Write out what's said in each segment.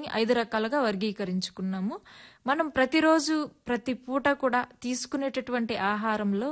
ఐదు రకాలుగా వర్గీకరించుకున్నాము మనం ప్రతిరోజు ప్రతి పూట కూడా తీసుకునేటటువంటి ఆహారంలో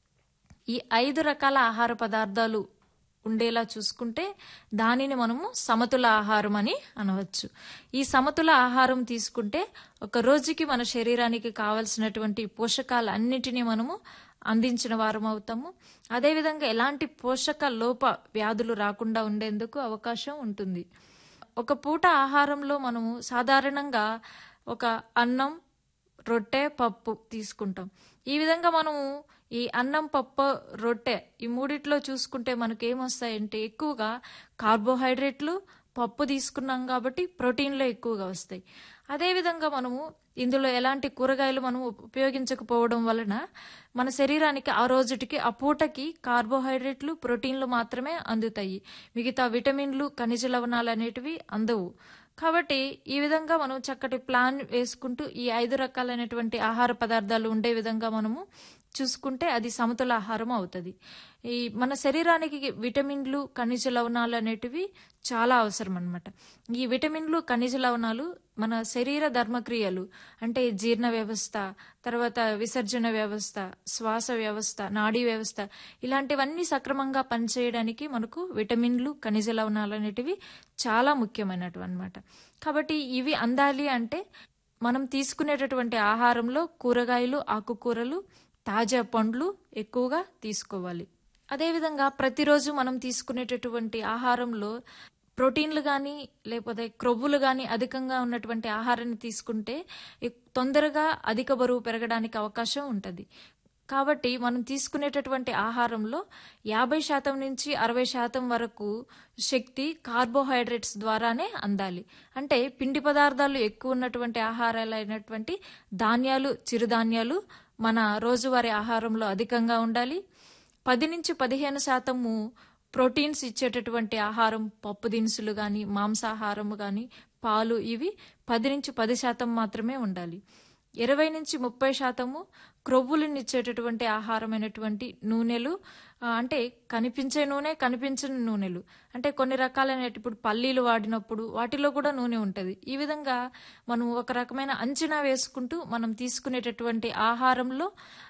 ఈ ఐదు రకాల ఆహార పదార్థాలు ఉండేలా చూసుకుంటే దానిని మనము సమతుల ఆహారం అని అనవచ్చు ఈ సమతుల ఆహారం తీసుకుంటే ఒక రోజుకి మన శరీరానికి కావలసినటువంటి పోషకాలు అన్నిటినీ మనము అందించిన వారం అవుతాము అదేవిధంగా ఎలాంటి పోషక లోప వ్యాధులు రాకుండా ఉండేందుకు అవకాశం ఉంటుంది ఒక పూట ఆహారంలో మనము సాధారణంగా ఒక అన్నం రొట్టె పప్పు తీసుకుంటాం ఈ విధంగా మనము ఈ అన్నం పప్పు రొట్టె ఈ మూడిట్లో చూసుకుంటే మనకు ఏమొస్తాయంటే ఎక్కువగా కార్బోహైడ్రేట్లు పప్పు తీసుకున్నాం కాబట్టి ప్రోటీన్లు ఎక్కువగా వస్తాయి అదేవిధంగా మనము ఇందులో ఎలాంటి కూరగాయలు మనం ఉపయోగించకపోవడం వలన మన శరీరానికి ఆ రోజుటికి ఆ పూటకి కార్బోహైడ్రేట్లు ప్రోటీన్లు మాత్రమే అందుతాయి మిగతా విటమిన్లు ఖనిజ లవణాలు అనేటివి అందవు కాబట్టి ఈ విధంగా మనం చక్కటి ప్లాన్ వేసుకుంటూ ఈ ఐదు రకాలైనటువంటి ఆహార పదార్థాలు ఉండే విధంగా మనము చూసుకుంటే అది సమతుల ఆహారం అవుతుంది ఈ మన శరీరానికి విటమిన్లు ఖనిజ లవణాలు అనేటివి చాలా అవసరం అనమాట ఈ విటమిన్లు ఖనిజ లవణాలు మన శరీర ధర్మక్రియలు అంటే జీర్ణ వ్యవస్థ తర్వాత విసర్జన వ్యవస్థ శ్వాస వ్యవస్థ నాడీ వ్యవస్థ ఇలాంటివన్నీ సక్రమంగా పనిచేయడానికి మనకు విటమిన్లు ఖనిజ లవణాలు అనేటివి చాలా ముఖ్యమైనటు అనమాట కాబట్టి ఇవి అందాలి అంటే మనం తీసుకునేటటువంటి ఆహారంలో కూరగాయలు ఆకుకూరలు తాజా పండ్లు ఎక్కువగా తీసుకోవాలి అదేవిధంగా ప్రతిరోజు మనం తీసుకునేటటువంటి ఆహారంలో ప్రోటీన్లు కానీ లేకపోతే క్రొవ్వులు కానీ అధికంగా ఉన్నటువంటి ఆహారాన్ని తీసుకుంటే తొందరగా అధిక బరువు పెరగడానికి అవకాశం ఉంటుంది కాబట్టి మనం తీసుకునేటటువంటి ఆహారంలో యాభై శాతం నుంచి అరవై శాతం వరకు శక్తి కార్బోహైడ్రేట్స్ ద్వారానే అందాలి అంటే పిండి పదార్థాలు ఎక్కువ ఉన్నటువంటి ఆహారాలు అయినటువంటి ధాన్యాలు చిరుధాన్యాలు మన రోజువారీ ఆహారంలో అధికంగా ఉండాలి పది నుంచి పదిహేను శాతము ప్రోటీన్స్ ఇచ్చేటటువంటి ఆహారం పప్పు దినుసులు కానీ మాంసాహారం కానీ పాలు ఇవి పది నుంచి పది శాతం మాత్రమే ఉండాలి ఇరవై నుంచి ముప్పై శాతము క్రొవ్వులను ఇచ్చేటటువంటి ఆహారమైనటువంటి నూనెలు అంటే కనిపించే నూనె కనిపించని నూనెలు అంటే కొన్ని రకాలైన ఇప్పుడు పల్లీలు వాడినప్పుడు వాటిలో కూడా నూనె ఉంటుంది ఈ విధంగా మనం ఒక రకమైన అంచనా వేసుకుంటూ మనం తీసుకునేటటువంటి ఆహారంలో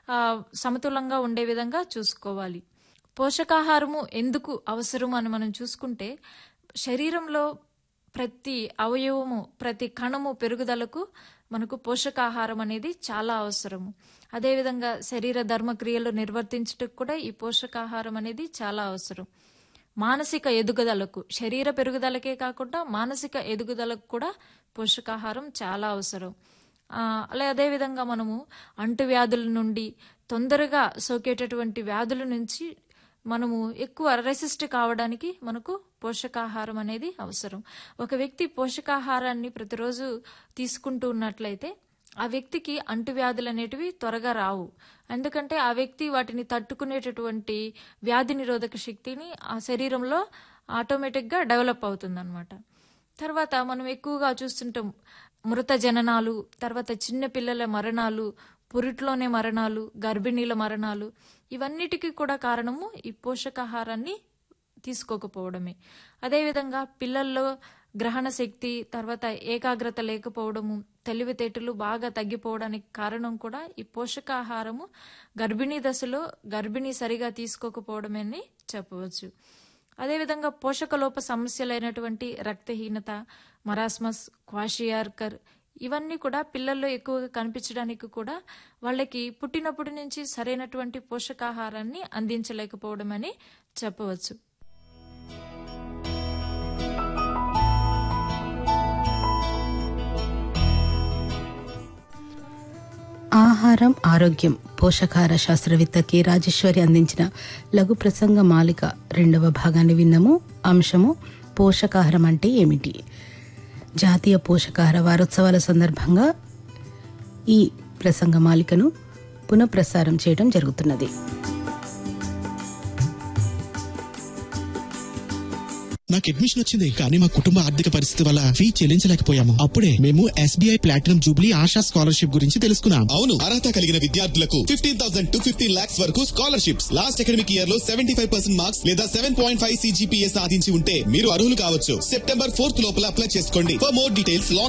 సమతులంగా ఉండే విధంగా చూసుకోవాలి పోషకాహారము ఎందుకు అవసరం అని మనం చూసుకుంటే శరీరంలో ప్రతి అవయవము ప్రతి కణము పెరుగుదలకు మనకు పోషకాహారం అనేది చాలా అవసరము అదేవిధంగా శరీర ధర్మక్రియలు నిర్వర్తించటకు కూడా ఈ పోషకాహారం అనేది చాలా అవసరం మానసిక ఎదుగుదలకు శరీర పెరుగుదలకే కాకుండా మానసిక ఎదుగుదలకు కూడా పోషకాహారం చాలా అవసరం అలా అదేవిధంగా మనము అంటువ్యాధుల నుండి తొందరగా సోకేటటువంటి వ్యాధుల నుంచి మనము ఎక్కువ రెసిస్ట్ కావడానికి మనకు పోషకాహారం అనేది అవసరం ఒక వ్యక్తి పోషకాహారాన్ని ప్రతిరోజు తీసుకుంటూ ఉన్నట్లయితే ఆ వ్యక్తికి అంటువ్యాధులు అనేటివి త్వరగా రావు ఎందుకంటే ఆ వ్యక్తి వాటిని తట్టుకునేటటువంటి వ్యాధి నిరోధక శక్తిని ఆ శరీరంలో ఆటోమేటిక్గా డెవలప్ అవుతుందన్నమాట తర్వాత మనం ఎక్కువగా చూస్తుంటాం మృత జననాలు తర్వాత చిన్న పిల్లల మరణాలు పురిట్లోనే మరణాలు గర్భిణీల మరణాలు ఇవన్నిటికీ కూడా కారణము ఈ పోషకాహారాన్ని తీసుకోకపోవడమే అదేవిధంగా పిల్లల్లో గ్రహణ శక్తి తర్వాత ఏకాగ్రత లేకపోవడము తెలివితేటలు బాగా తగ్గిపోవడానికి కారణం కూడా ఈ పోషకాహారము గర్భిణీ దశలో గర్భిణీ సరిగా తీసుకోకపోవడమని చెప్పవచ్చు అదేవిధంగా పోషకలోప సమస్యలైనటువంటి రక్తహీనత మరాస్మస్ క్వాషియార్కర్ ఇవన్నీ కూడా పిల్లల్లో ఎక్కువగా కనిపించడానికి కూడా వాళ్ళకి పుట్టినప్పటి నుంచి సరైనటువంటి పోషకాహారాన్ని అందించలేకపోవడం అని చెప్పవచ్చు ఆహారం ఆరోగ్యం పోషకాహార శాస్త్రవేత్త కె రాజేశ్వరి అందించిన లఘు ప్రసంగ మాలిక రెండవ భాగాన్ని విన్నాము అంశము పోషకాహారం అంటే ఏమిటి జాతీయ పోషకాహార వారోత్సవాల సందర్భంగా ఈ ప్రసంగ మాలికను పునఃప్రసారం చేయడం జరుగుతున్నది నాకు అడ్మిషన్ వచ్చింది కానీ మా కుటుంబ ఆర్థిక పరిస్థితి వల్ల ఫీ చెల్లించలేకపోయాము అప్పుడే మేము SBI platinum jubilee Asha scholarship గురించి తెలుసుకున్నాం అవును అర్హత కలిగిన విద్యార్థులకు fifteen thousand to fifteen lakhs వరకు స్కాలర్షిప్స్ లాస్ట్ అకాడమిక్ ఇయర్ లో సెవెంటీ ఫైవ్ పర్సెంట్ మార్క్స్ లేదా సెవెన్ పాయింట్ ఫైవ్ సిజిపిఏ సాధించి ఉంటే మీరు అర్హులు కావచ్చు సెప్టెంబర్ ఫోర్త్ లోపల అప్లై చేసుకోండి ఫర్ మోర్ డీటెయిల్స్